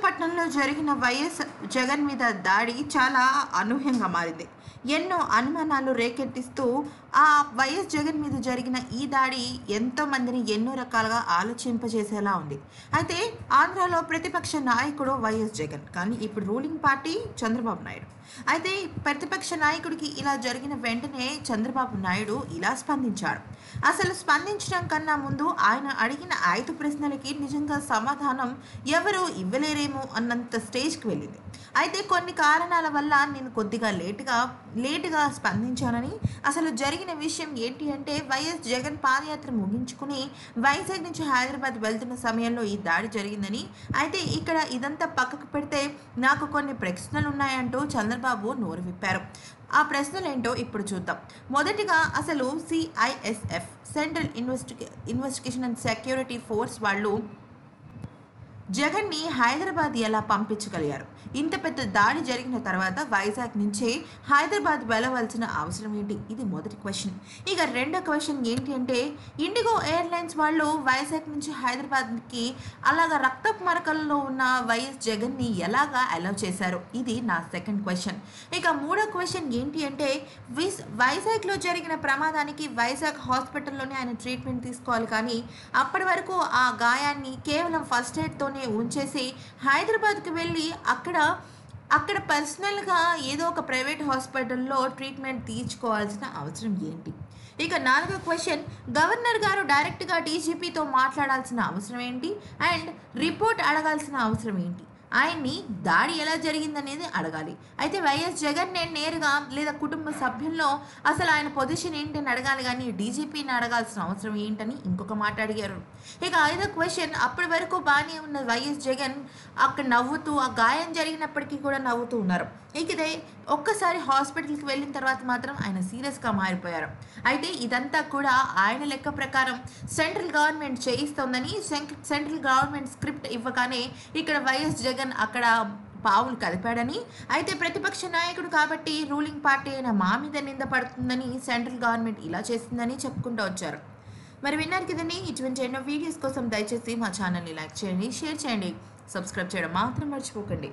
విశాఖపట్నంలో జరిగిన వైఎస్ జగన్ మీద దాడి చాలా అనూహ్యంగా మారింది ఎన్నో అనుమానాలు రేకెత్తిస్తూ ఆ వైఎస్ జగన్ మీద జరిగిన ఈ దాడి ఎంతో మందిని ఎన్నో రకాలుగా ఆలోచింపజేసేలా ఉంది అయితే ఆంధ్రాలో ప్రతిపక్ష నాయకుడు వైఎస్ జగన్ కానీ ఇప్పుడు రూలింగ్ పార్టీ చంద్రబాబు నాయుడు అయితే ప్రతిపక్ష నాయకుడికి ఇలా జరిగిన వెంటనే చంద్రబాబు నాయుడు ఇలా స్పందించాడు అసలు స్పందించడం కన్నా ముందు ఆయన అడిగిన ఐదు ప్రశ్నలకి నిజంగా సమాధానం ఎవరు ఇవ్వలేరేమో అన్నంత స్టేజ్కి వెళ్ళింది అయితే కొన్ని కారణాల వల్ల నేను కొద్దిగా లేటుగా లేటుగా స్పందించానని అసలు జరిగిన విషయం ఏంటి అంటే వైఎస్ జగన్ పాదయాత్ర ముగించుకుని వైజాగ్ నుంచి హైదరాబాద్ వెళ్తున్న సమయంలో ఈ దాడి జరిగిందని అయితే ఇక్కడ ఇదంతా పక్కకు పెడితే నాకు కొన్ని ప్రశ్నలు ఉన్నాయంటూ చంద్రబాబు నోరు విప్పారు ఆ ప్రశ్నలు ఏంటో ఇప్పుడు చూద్దాం మొదటిగా అసలు సిఐఎస్ఎఫ్ సెంట్రల్ ఇన్వెస్టిగే ఇన్వెస్టిగేషన్ అండ్ సెక్యూరిటీ ఫోర్స్ వాళ్ళు జగన్ని హైదరాబాద్ ఎలా పంపించగలిగారు ఇంత పెద్ద దాడి జరిగిన తర్వాత వైజాగ్ నుంచి హైదరాబాద్ వెళ్ళవలసిన అవసరం ఏంటి ఇది మొదటి క్వశ్చన్ ఇక రెండో క్వశ్చన్ ఏంటి అంటే ఇండిగో ఎయిర్లైన్స్ వాళ్ళు వైజాగ్ నుంచి హైదరాబాద్కి అలాగా రక్తపు మరకల్లో ఉన్న వైఎస్ జగన్ని ఎలాగా అలౌ చేశారు ఇది నా సెకండ్ క్వశ్చన్ ఇక మూడో క్వశ్చన్ ఏంటి అంటే విస్ వైజాగ్లో జరిగిన ప్రమాదానికి వైజాగ్ హాస్పిటల్లోనే ఆయన ట్రీట్మెంట్ తీసుకోవాలి కానీ అప్పటి వరకు ఆ గాయాన్ని కేవలం ఫస్ట్ ఎయిడ్తోనే ఉంచేసి హైదరాబాద్కి వెళ్ళి అక్కడ అక్కడ పర్సనల్గా ఏదో ఒక ప్రైవేట్ హాస్పిటల్లో ట్రీట్మెంట్ తీర్చుకోవాల్సిన అవసరం ఏంటి ఇక నాలుగో క్వశ్చన్ గవర్నర్ గారు డైరెక్ట్గా డీజీపీతో మాట్లాడాల్సిన అవసరం ఏంటి అండ్ రిపోర్ట్ అడగాల్సిన అవసరం ఏంటి ఆయన్ని దాడి ఎలా జరిగిందనేది అడగాలి అయితే వైఎస్ జగన్ నేను నేరుగా లేదా కుటుంబ సభ్యుల్లో అసలు ఆయన పొజిషన్ ఏంటని అడగాలి కానీ డీజీపీని అడగాల్సిన అవసరం ఏంటని ఇంకొక మాట అడిగారు ఇక ఐదో క్వశ్చన్ అప్పటి వరకు బాగానే ఉన్న వైఎస్ జగన్ అక్కడ నవ్వుతూ ఆ గాయం జరిగినప్పటికీ కూడా నవ్వుతూ ఉన్నారు ఇక ఇదే ఒక్కసారి హాస్పిటల్కి వెళ్ళిన తర్వాత మాత్రం ఆయన సీరియస్గా మారిపోయారు అయితే ఇదంతా కూడా ఆయన లెక్క ప్రకారం సెంట్రల్ గవర్నమెంట్ చేయిస్తోందని సెంక్- సెంట్రల్ గవర్నమెంట్ స్క్రిప్ట్ ఇవ్వగానే ఇక్కడ వైఎస్ జగన్ అక్కడ పావులు కదిపాడని అయితే ప్రతిపక్ష నాయకుడు కాబట్టి రూలింగ్ పార్టీ అయిన మా మీద నింద పడుతుందని సెంట్రల్ గవర్నమెంట్ ఇలా చేసిందని చెప్పుకుంటూ వచ్చారు మరి విన్నారు కదండి ఇటువంటి ఎన్నో వీడియోస్ కోసం దయచేసి మా ఛానల్ని లైక్ చేయండి షేర్ చేయండి సబ్స్క్రైబ్ చేయడం మాత్రం మర్చిపోకండి